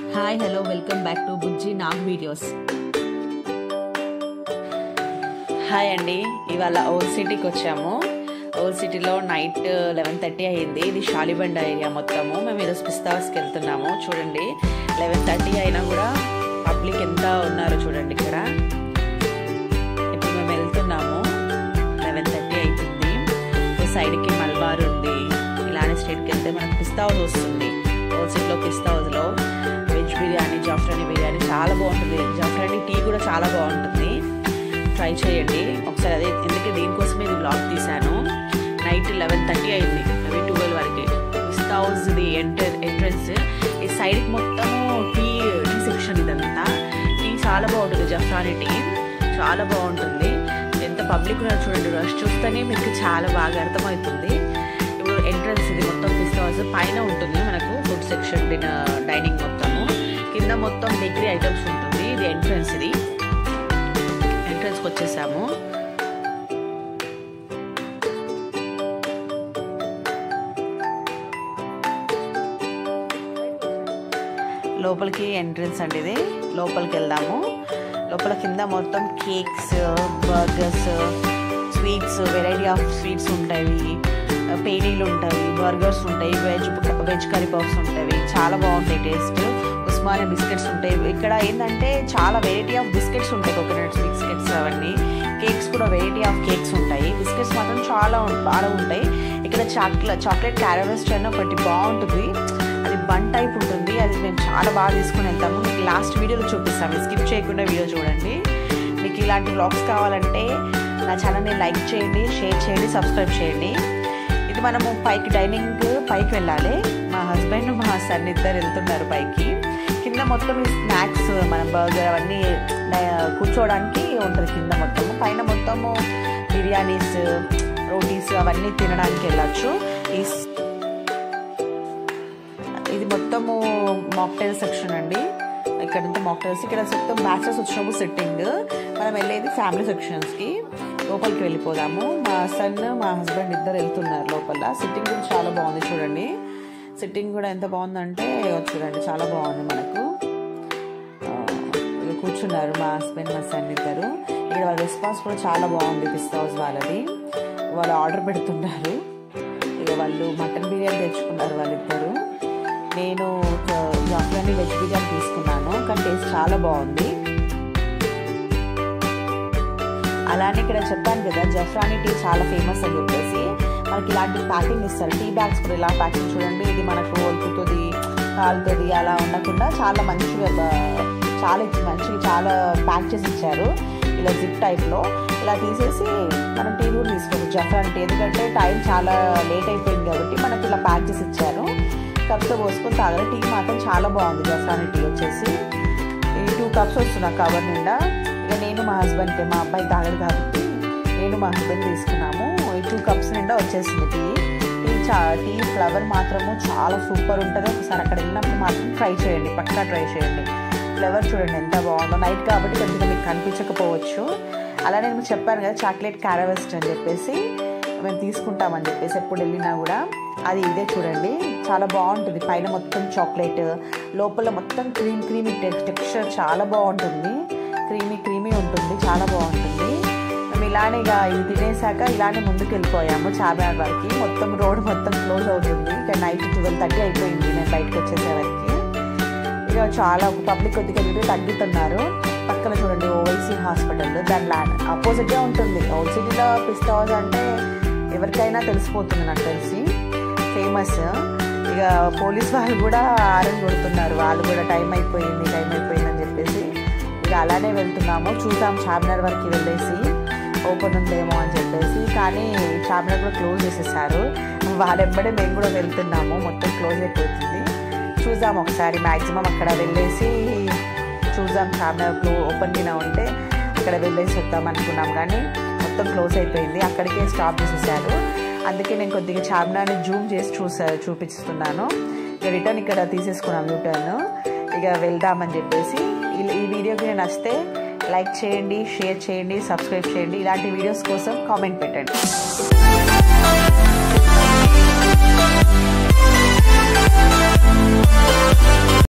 hi hello welcome back to Bujji Nag videos hi అండి ఇవాళ old సిటీకి వచ్చాము ఓల్డ్ సిటీలో నైట్ లెవెన్ థర్టీ అయ్యింది ఇది షాలిబండ ఏరియా మొత్తము మేము ఈరోజు పిస్తాస్కి వెళ్తున్నాము చూడండి లెవెన్ థర్టీ అయినా కూడా పబ్లిక్ ఎంత ఉన్నారు చూడండి ఇక్కడ ఇప్పుడు మేము వెళ్తున్నాము లెవెన్ థర్టీ అవుతుంది ఈ సైడ్కి మల్బార్ ఉంది ఇలానే స్ట్రీట్కి వెళ్తే మనకు పిస్తా హౌస్ వస్తుంది ఓల్డ్ సిటీలో పిస్తా హౌస్లో వెజ్ బిర్యానీ జాఫ్రానీ బిర్యానీ చాలా బాగుంటుంది జాఫ్రానీ టీ కూడా చాలా బాగుంటుంది ట్రై చేయండి ఒకసారి అదే ఎందుకంటే దీనికోసమే ఇది బ్లాగ్ తీశాను నైట్ లెవెన్ థర్టీ అయింది అవి ట్వెల్వ్ వరకు పిస్తా హౌస్ ఇది ఎంటర్ ఎంట్రన్స్ ఈ సైడ్కి మొత్తము టీ టీ సెక్షన్ ఇదంతా టీ చాలా బాగుంటుంది జఫ్రానీ టీ చాలా బాగుంటుంది ఎంత పబ్లిక్ ఉన్నారు చూడండి రష్ చూస్తేనే మీకు చాలా బాగా అర్థమవుతుంది ఇప్పుడు ఎంట్రన్స్ ఇది మొత్తం పిస్తా హౌస్ పైన ఉంటుంది మనకు ఫుడ్ సెక్షన్ డైనింగ్ మొత్తము కింద మొత్తం బేకరీ ఐటమ్స్ ఉంటుంది ఇది ఎంట్రన్స్ ఇది ఎంట్రన్స్కి వచ్చేసాము లోపలికి ఎంట్రన్స్ అండి ఇది లోపలికి వెళ్దాము లోపల కింద మొత్తం cakes burgers sweets variety of sweets ఉంటాయి పేనీలు ఉంటాయి బర్గర్స్ ఉంటాయి వెజ్ వెజ్ కర్రీ పఫ్స్ ఉంటాయి చాలా బాగుంటాయి టేస్ట్ ఉస్మానియా బిస్కెట్స్ ఉంటాయి ఇక్కడ ఏంటంటే చాలా వెరైటీ ఆఫ్ బిస్కెట్స్ ఉంటాయి కోకోనట్స్ బిస్కెట్స్ అవన్నీ కేక్స్ కూడా వెరైటీ ఆఫ్ కేక్స్ ఉంటాయి బిస్కెట్స్ మాత్రం చాలా బాగా ఉంటాయి ఇక్కడ చాక్లెట్ చాక్లెట్ క్యారవెస్ట్ అని ఒకటి బాగుంటుంది అది బన్ టైప్ ఉంటుంది అది మేము చాలా బాగా తీసుకుని వెళ్తాము మీకు లాస్ట్ వీడియోలో చూపిస్తాము స్కిప్ చేయకుండా వీడియో చూడండి మీకు ఇలాంటి వ్లాగ్స్ కావాలంటే నా ఛానల్ని లైక్ చేయండి షేర్ చేయండి సబ్స్క్రైబ్ చేయండి ఇది మనము పైకి డైనింగ్ పైకి వెళ్ళాలి మా హస్బెండ్ మా సన్ ఇద్దరు వెళ్తున్నారు పైకి కింద మొత్తం ఈ స్నాక్స్ మన బర్గర్ అవన్నీ కూర్చోవడానికి ఉంటుంది కింద మొత్తము పైన మొత్తము బిర్యానీస్ రోటీస్ అవన్నీ తినడానికి వెళ్ళచ్చు ఈ ఇది మొత్తము మాక్టైల్ సెక్షన్ అండి ఇక్కడంతా మాక్టైల్స్ ఇక్కడ మొత్తం బ్యాచెస్ వచ్చినప్పుడు సిట్టింగ్ మనం వెళ్ళేది ఫ్యామిలీ సెక్షన్స్కి లోపలికి వెళ్ళిపోదాము మా సన్ మా హస్బెండ్ ఇద్దరు వెళ్తున్నారు లోపల సిట్టింగ్ కూడా చాలా బాగుంది చూడండి సిట్టింగ్ కూడా ఎంత బాగుందంటే చూడండి చాలా బాగుంది మనకు ఇక కూర్చున్నారు మా హస్బెండ్ మా సన్ ఇద్దరు ఇక్కడ వాళ్ళ రెస్పాన్స్ కూడా చాలా బాగుంది పిస్తా హౌస్ వాళ్ళది వాళ్ళు ఆర్డర్ పెడుతున్నారు ఇక వాళ్ళు మటన్ బిర్యానీ తెచ్చుకున్నారు వాళ్ళిద్దరు నేను జాఫ్రానీ వెజ్ బిర్యానీ తీసుకున్నాను కానీ టేస్ట్ చాలా బాగుంది అలానే ఇక్కడ చెప్పాను కదా జఫ్రానీ టీ చాలా ఫేమస్ అని చెప్పేసి మనకి ఇలాంటి ప్యాకింగ్ ఇస్తారు టీ బ్యాగ్స్ కూడా ఇలా ప్యాకింగ్ చూడండి ఇది మనకు వలుకుతుంది కాలుతుంది అలా ఉండకుండా చాలా మంచిగా చాలా మంచిగా చాలా ప్యాక్ చేసి ఇచ్చారు ఇలా జిప్ టైప్లో ఇలా తీసేసి మనం టీ కూడా తీసుకోవచ్చు జఫ్రాన్ టీ ఎందుకంటే టైం చాలా లేట్ అయిపోయింది కాబట్టి మనకి ఇలా ప్యాక్ చేసి ఇచ్చారు కప్తో పోసుకొని తాగాలి టీ మాత్రం చాలా బాగుంది జఫ్రానీ టీ వచ్చేసి ఈ టూ కప్స్ వస్తున్నా కవర్ నిండా ఇక నేను మా హస్బెండ్కి మా అబ్బాయి తాగడు కాబట్టి నేను మా హస్బెండ్ తీసుకున్నాము ఈ టూ కప్స్ నిండా వచ్చేసింది టీ టీ చా టీ ఫ్లవర్ మాత్రము చాలా సూపర్ ఉంటుంది ఒకసారి అక్కడ వెళ్ళినప్పుడు మాత్రం ట్రై చేయండి పక్కా ట్రై చేయండి ఫ్లవర్ చూడండి ఎంత బాగుందో నైట్ కాబట్టి కొంచెం మీకు కనిపించకపోవచ్చు అలానే నేను చెప్పాను కదా చాక్లెట్ క్యారవెస్ట్ అని చెప్పేసి మేము తీసుకుంటామని చెప్పేసి ఎప్పుడు వెళ్ళినా కూడా అది ఇదే చూడండి చాలా బాగుంటుంది పైన మొత్తం చాక్లెట్ లోపల మొత్తం క్రీమ్ క్రీమీ టెక్స్చర్ చాలా బాగుంటుంది క్రీమీ క్రీమీ ఉంటుంది చాలా బాగుంటుంది మేము ఇలానే ఇక ఇది తినేసాక ఇలానే ముందుకు వెళ్ళిపోయాము చార్మినార్ వరకు మొత్తం రోడ్ మొత్తం క్లోజ్ అవుతుంది ఇక నైట్ ట్వెల్వ్ థర్టీ అయిపోయింది నేను బయటకు వచ్చేసరికి ఇక చాలా పబ్లిక్ కొద్దిగా తిరిగి తగ్గుతున్నారు పక్కన చూడండి ఓవైసీ హాస్పిటల్ దాని ల్యాండ్ ఆపోజిట్గా ఉంటుంది ఓల్డ్ సిటీలో పిస్తా హౌస్ అంటే ఎవరికైనా తెలిసిపోతుంది నాకు తెలిసి ఫేమస్ ఇక పోలీస్ వాళ్ళు కూడా ఆరని కొడుతున్నారు వాళ్ళు కూడా టైం అయిపోయింది టైం అయిపోయింది అని చెప్పేసి ఇక అలానే వెళ్తున్నాము చూసాం చార్మినార్ వరకు వెళ్ళేసి ఓపెన్ ఉందేమో అని చెప్పేసి కానీ చార్మినార్ కూడా క్లోజ్ చేసేసారు వాళ్ళెంబడే మేము కూడా వెళ్తున్నాము మొత్తం క్లోజ్ అయిపోతుంది చూద్దాం ఒకసారి మ్యాక్సిమం అక్కడ వెళ్ళేసి చూద్దాం చార్మినార్ క్లో ఓపెన్గా ఉంటే అక్కడ వెళ్ళేసి వద్దాం అనుకున్నాం కానీ మొత్తం క్లోజ్ అయిపోయింది అక్కడికే స్టాప్ చేసేసారు అందుకే నేను కొద్దిగా చార్మినార్ని జూమ్ చేసి చూసా చూపిస్తున్నాను ఇక రిటర్న్ ఇక్కడ తీసేసుకున్నాం యూటర్న్ ఇక వెళ్దామని చెప్పేసి ఈ వీడియోకి నేను నచ్చితే లైక్ చేయండి షేర్ చేయండి సబ్స్క్రైబ్ చేయండి ఇలాంటి వీడియోస్ కోసం కామెంట్ పెట్టండి